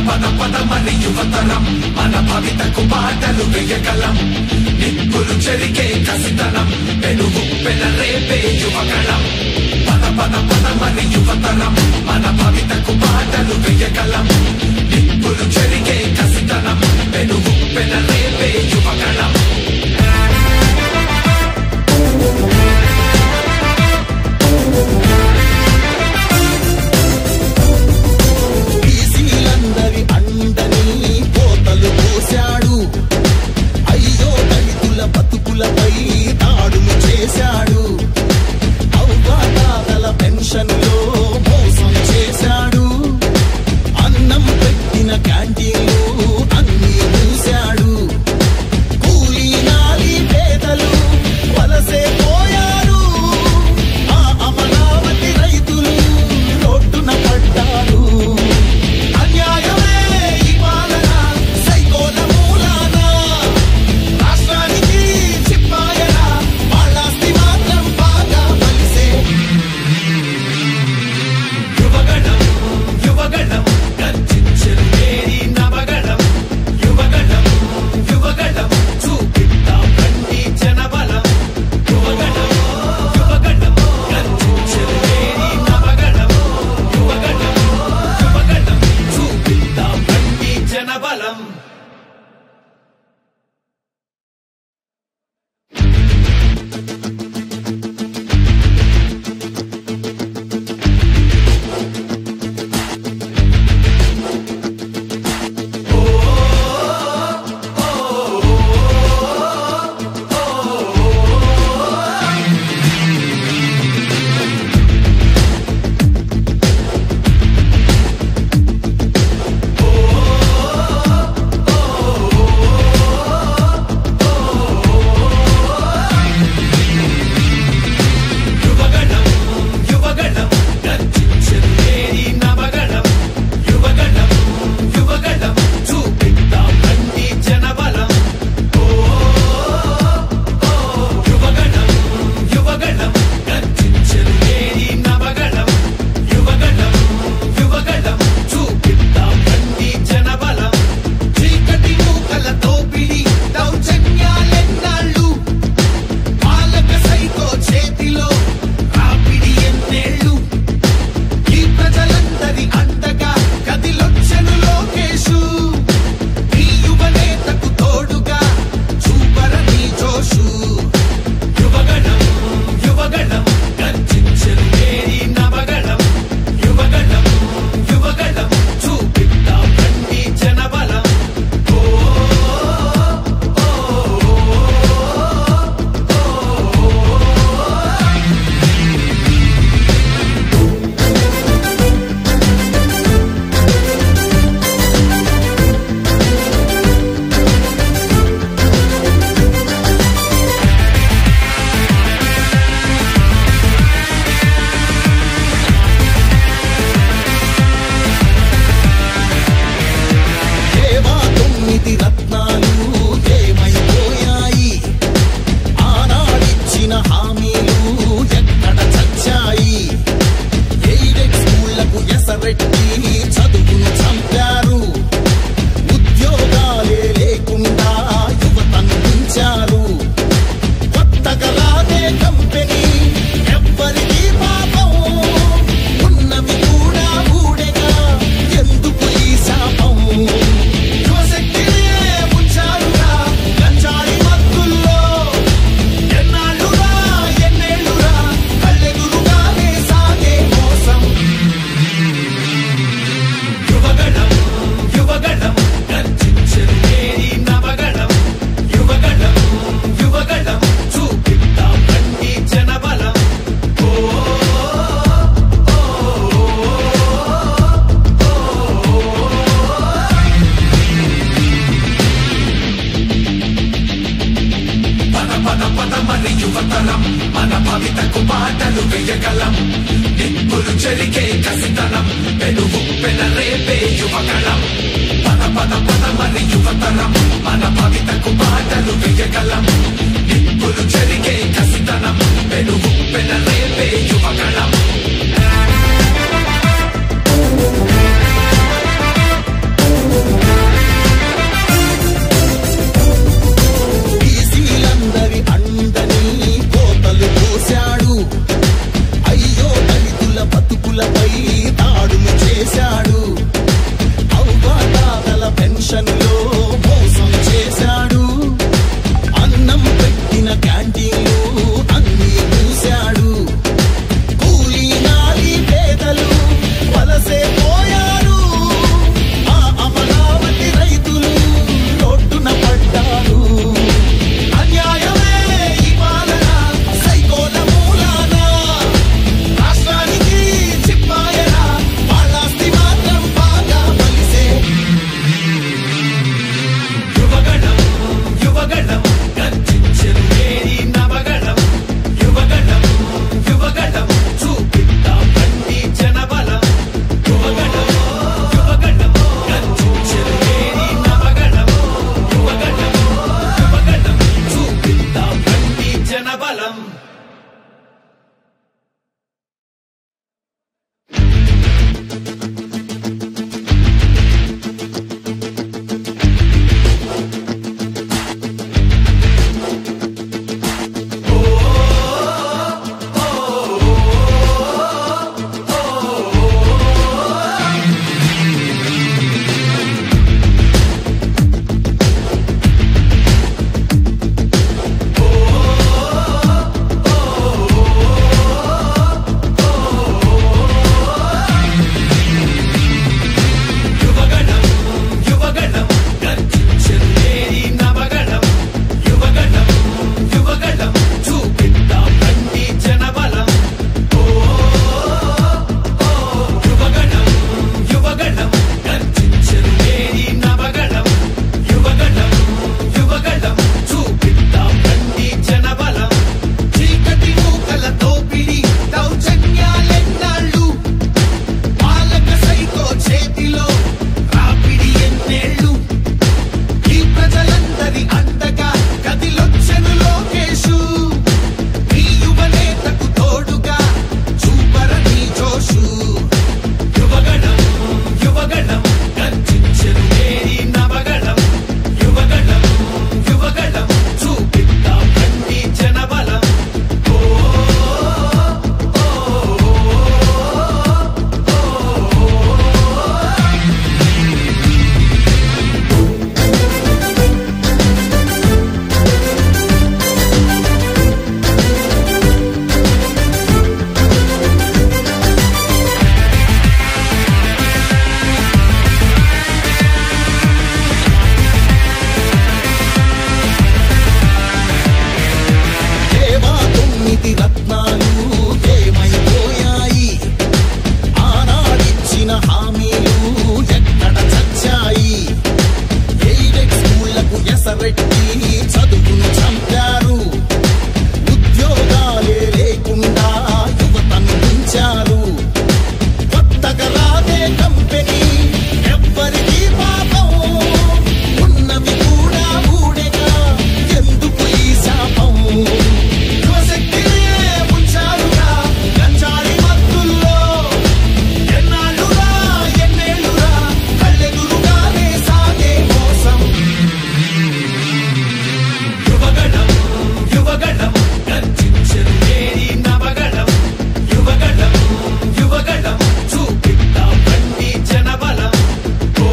పద పదమని యువతరం మన భవితకు బాటలు వేయగలం నిప్పులు చెరిగే కసితనం పెనుగు పెనరేపే యువగళం పద పద పదమని యువతరం మన భవితకు బాటలు వేయగలం నిప్పులు చెరిగే కసితనం పెనుగు పెనరేపే యువగళం బీసీలందరి అండని కోతలు పోశాడు అయ్యో దళితుల బతుకులపై దాడులు చేశాడు అవ్వాతాతల పెన్షన్లో మోసం చేశాడు అన్నం పెట్టిన క్యాంటీన్లు అన్ని మూశాడు కూలీ నాలి పేదలు వలసే పోయారు ఆ అమరావతి రైతులు రోడ్డున పడ్డారు అన్యాయమే ఈ పాలన సైకోల మూలాన రాష్ట్రానికి చిప్పాయన వాళ్ళాస్తి మాత్రం బాగా కలిసే యువగణం యువగణం గర్జించెను మేరీ నవగణం యువగణం యువగణం చూపిద్దాం రండి జనబలం యువగణం యువగణం గర్జించెను మేరీ నవగణం యువగణం యువగణం చూపిద్దాం రండి జనబలం యువగణం యువగణం గర్జించెను మేరీ నవగణం యువగణం యువగణం చూపిద్దాం రండి జనబలం ఓ ఓ యువగణం యువగణం గర్జించెను మేరీ నవగణం యువగణం యువగణం చూపిద్దాం రండి జనబలం చీకటి మూకల దోపిడి దౌర్జన్యాలెన్నాళ్ళు పాలక సైకో చేతిలో రాపిడి ఎన్నేళ్ళు ఈ ప్రజలందరి అండగా గదిలొచ్చెను లోకేశు ఈ యువనేతకు తోడుగా చూపరని జోషు యువగణం యువగణం గర్జించెను మేరీ నవగణం యువగణం యువగణం చూపిద్దాం రండి జనబలం ఓ దేవా తొమ్మిది రత్నాలు ఏమైపోయాయి ఆనాడిచ్చిన హామీలు ఎక్కడ చచ్చాయి ఎయిడెడ్ స్కూళ్లకు ఎసరెట్టి చదువును చంపారు ఉద్యోగాలే లేకుండా యువతను ఉంచారు కొత్తగా రాదే కంపెనీ ఎవ్వరికీ పాపం ఉన్నవి కూడా ఊడెగా ఎందుకు ఈ శాపం యువశక్తినే ఉంచారుగా గంజాయి మత్తుల్లో ఎన్నాళ్ళురా ఎన్నేళ్ళురా కళ్ళెదురుగానే సాగే మోసం యువగణం యువగణం గర్జించెను మేరీ నవగణం యువగణం యువగణం చూపిద్దాం రండి జనబలం ఓ పద పద పదమని యువతరం మన భవితకు బాటలు వేయగలం నిప్పులు చెరిగే కసితనం పెనుగు పెనరేపే యువగళం పద పద పదమని యువతరం మన భవితకు బాటలు వేయగలం నిప్పులు చెరిగే కసితనం పెనుగు పెనరేపే యువగళం ఆ పెన్షన్ లో మోసం చేశాడు అన్నం పెట్టిన క్యాంటీన్లు అన్ని మూశాడు కూలీ నాలి పేదలు వలసే పోయారు ఆ అమరావతి రైతులు రోడ్డున పడ్డారు అన్యాయమే ఈ పాలన సైకోల మూలాన రాష్ట్రానికి చిప్పాయన వాళ్ళాస్తి మాత్రం బాగా బలిసే యువగణం యువగణం గర్జించెను మేరీ నవగణం యువగణం యువగణం చూపిద్దాం బండి జనబలం యువగణం యువగణం గర్జించెను మేరీ నవగణం యువగణం యువగణం చూపిద్దాం బండి జనబలం యువగణం యువగణం గర్జించెను మేరీ నవగణం యువగణం యువగణం చూపిద్దాం బండి జనబలం ఓ ఓ యువగణం యువగణం గర్జించెను మేరీ నవగణం యువగణం యువగణం చూపిద్దాం బండి జనబలం చీకటి మూకల దోపిడి దౌర్జన్యాలెన్నాళ్ళు పాలక సైకో చేతిలో రాపిడి ఎన్నేళ్ళు ఈ ప్రజలందరి అండగా కదిలొచ్చెను లోకేషు ఈ యువనేతకు తోడుగా చూపరని జోషు యువగణం యువగణం గర్జించెను మేరీ నవగణం యువగణం యువగణం చూపిద్దాం బండి జనబలం ఓ దేవా తొమ్మిది రత్నాలు ఏమైపోయాయి ఆనాడిచ్చిన హామీలు ఎక్కడ చచ్చాయి ఎయిడెడ్ స్కూళ్లకు ఎసరెట్టి చదువును చంపారు ఉద్యోగాలే లేకుండా యువతను ఉంచారు కొత్తగా రాదే కంపెనీ ఎవ్వరికీ పాపం ఉన్నవి కూడా ఊడెగా ఎందుకు ఈ శాపం యువశక్తినే ఉంచారుగా గంజాయి మత్తుల్లో ఎన్నాళ్ళురా ఎన్నేళ్ళురా కళ్ళెదురుగానే సాగే మోసం యువగణం యువగణం గర్జించెను మేరీ నవగణం యువగణం యువగణం చూపిద్దాం బండి జనబలం ఓ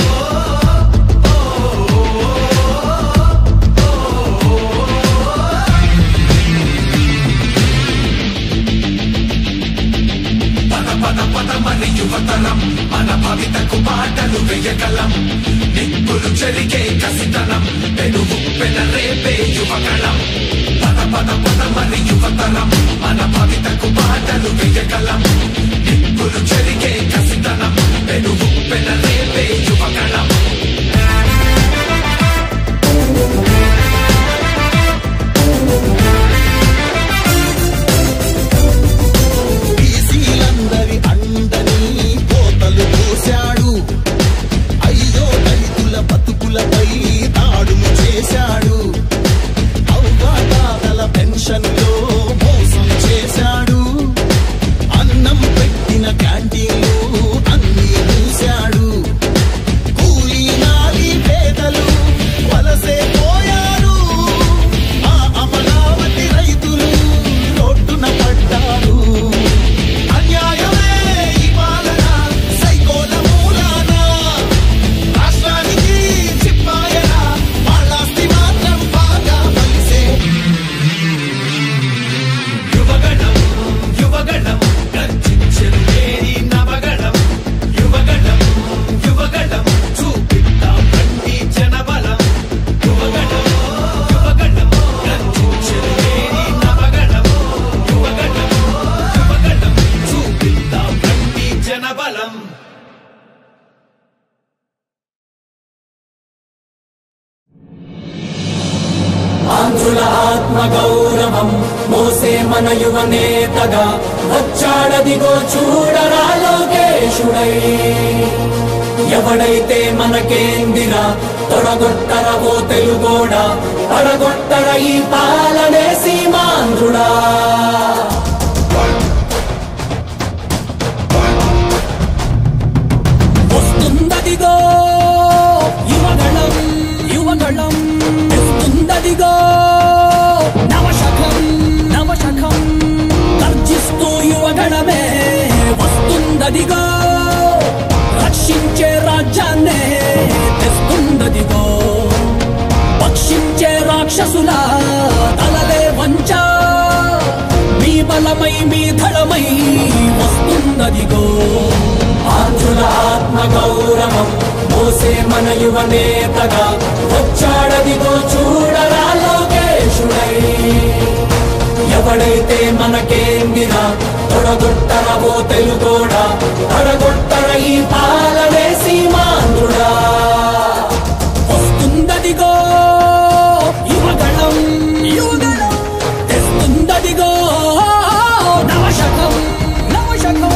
పద పద పద మరి యువతరం మన భవితకు బాటలు వేయగలం నిప్పులు చెరిగే కసితనం పెనుగు పెనరేపే యువగణం పద పద పద మరి యువతరం మన భవితకు బాటలు వేయగలం నిప్పులు చెరిగే కసితనం పెనుగు పెనరేపే యువగణం బీసీలందరి అండని కోతలు పోశాడు అయ్యో దళితుల బతుకులపై దాడులు చేశాడు అవ్వాతాతల పెన్షన్లో మోసం చేశాడు అన్నం పెట్టిన క్యాంటీన్లు అన్ని మూశాడు కూలీ మన యువ నేతగా వచ్చాడదిగో చూడరా లోకేశుడై ఎవడైతే మనకేందిరా తొడగొట్టరవో తెలుగోడా పడగొట్టర ఈ పాలనే సీమాంధ్రుడా వస్తుందదిగో యువగళం యువగళం వస్తుందదిగో నవశకం నవశకం గర్జిస్తూ యువగళమే వస్తుందదిగో రక్షించే రాజ్యాన్నే తెస్తుందదిగో పక్షించే రాక్షసుల తలలే వంచ మీ బలమై మీ ధళమై వస్తున్నదిగో ఆంధ్రుల ఆత్మ గౌరవం మోసే మన యువ నేతగా వచ్చాడదిగో చూడరా లోకేశుడై ఎవడైతే మనకేందిరా తొడగొట్టరవో తెలుగోడా తొడగొట్టర ఈ పాలనే సీమాంధ్రుడా వస్తుందదిగో యువగణం యువగణం తెస్తుందదిగో నవశకం నవశకం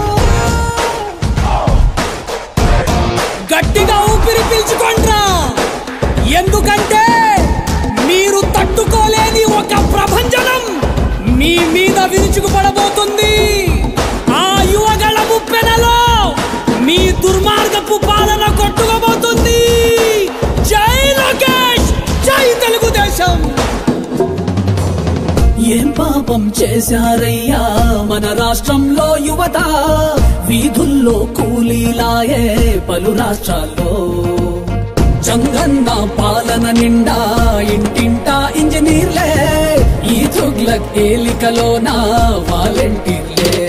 గట్టిగా ఊపిరి పీల్చుకోండ్రా ఎందుకంటే మీరు తట్టుకోలేని ఒక ప్రభంజనం మీ మీద విరుచుకుపడబోతుంది ఆ యువగళ ముప్పెనలో మీ దుర్మార్గపు పాలన కొట్టుకోబోతుంది జై లోకేష్ జై తెలుగుదేశం ఏం పాపం చేశారయ్యా మన రాష్ట్రంలో యువత వీధుల్లో కూలీలాయే పలు రాష్ట్రాల్లో చంగన్న పాలన నిండా ఇంటింటా ఇంజనీర్లే ఈ తుగ్లక్ ఏలికలోన వాలంటీర్లే